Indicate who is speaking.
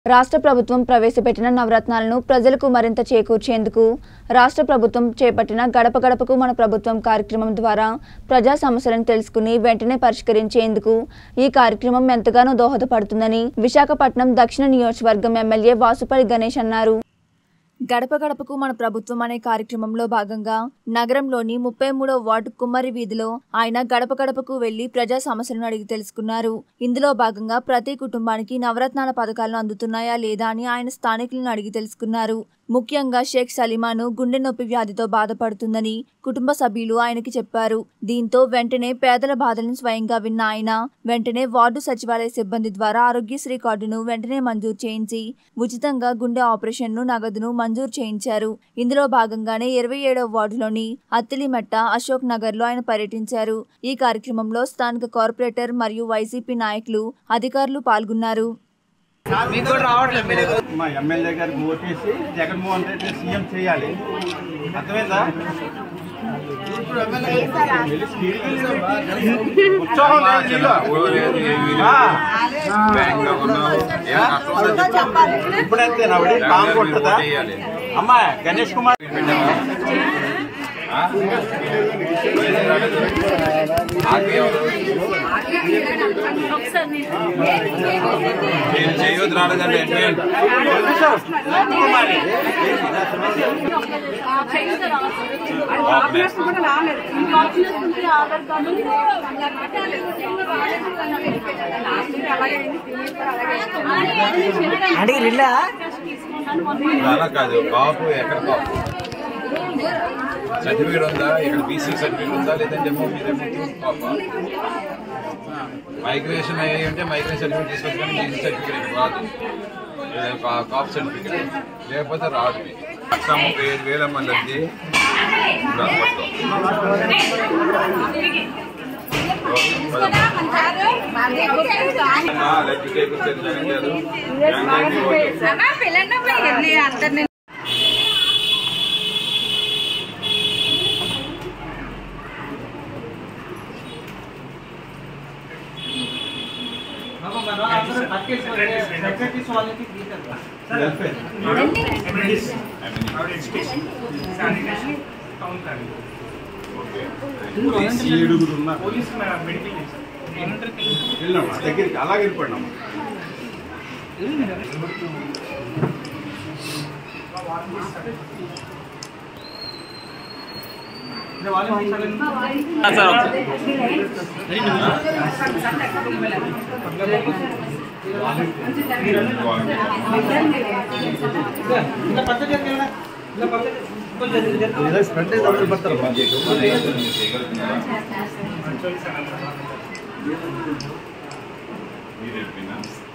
Speaker 1: రాష్ట్ర ప్రభుత్వం ప్రవేశపెట్టిన నవరత్నాలను ప్రజలకు మరింత చేకూర్చేందుకు రాష్ట్ర ప్రభుత్వం చేపట్టిన గడప గడపకు మన ప్రభుత్వం కార్యక్రమం ద్వారా ప్రజా సమస్యలను తెలుసుకుని వెంటనే పరిష్కరించేందుకు ఈ కార్యక్రమం ఎంతగానో దోహదపడుతుందని విశాఖపట్నం దక్షిణ నియోజకవర్గం ఎమ్మెల్యే వాసుపల్లి గణేష్ అన్నారు గడప గడపకు మన ప్రభుత్వం అనే కార్యక్రమంలో భాగంగా నగరంలోని ముప్పై మూడో వార్డు కుమ్మరి వీధిలో ఆయన గడప గడపకు వెళ్లి ప్రజా సమస్యలను అడిగి తెలుసుకున్నారు ఇందులో భాగంగా ప్రతి కుటుంబానికి నవరత్నాల పథకాలను అందుతున్నాయా లేదా అని ఆయన స్థానికులను అడిగి తెలుసుకున్నారు ముఖ్యంగా షేక్ సలీమాను గుండె నొప్పి వ్యాధితో బాధపడుతుందని కుటుంబ సభ్యులు ఆయనకి చెప్పారు దీంతో వెంటనే పేదల బాధలను స్వయంగా విన్న ఆయన వెంటనే వార్డు సచివాలయ సిబ్బంది ద్వారా ఆరోగ్యశ్రీ కార్డును వెంటనే మంజూరు చేయించి ఉచితంగా గుండె ఆపరేషన్ను నగదును మంజూరు చేయించారు ఇందులో భాగంగానే ఇరవై ఏడవ వార్డులోని అత్తిలిమెట్ట అశోక్ నగర్ లో ఆయన పర్యటించారు ఈ కార్యక్రమంలో స్థానిక కార్పొరేటర్ మరియు వైసీపీ నాయకులు అధికారులు పాల్గొన్నారు
Speaker 2: మీకు కూడా రావట్లేదు మీరు
Speaker 3: మా ఎమ్మెల్యే గారికి ఓటేసి జగన్మోహన్ రెడ్డి సీఎం చేయాలి అర్థమైందా ఉత్సాహం లేదు నీలో. ఆ, ఇప్పుడైతే నవ్వుడి పాము కొట్టదా అమ్మా గణేష్ కుమార్
Speaker 4: నేను చేయొద్దు రాడు కానీ అడ్మిట్ అలా కాదు కాపు ఎక్కడ కాపు సర్టిఫికేట్ ఉందా ఇక్కడ బీసీ సర్టిఫికేట్ ఉందా లేదంటే కాపా మైగ్రేషన్ అయ్యి ఉంటే మైగ్రేషన్ సర్టిఫికేట్ తీసుకొచ్చుకొని బీసీ సర్టిఫికేట్ రాదు లేదా కా- కాప్ సర్టిఫికేట్ లేకపోతే రాదు మీకు లక్ష ముప్పై ఐదు వేల మంది అది
Speaker 5: అందరినీ
Speaker 3: ఏడుగురు ఉన్నారు వెళ్ళినాం దగ్గరికి అలాగే వెళ్ళిపోయినాం
Speaker 4: మీరు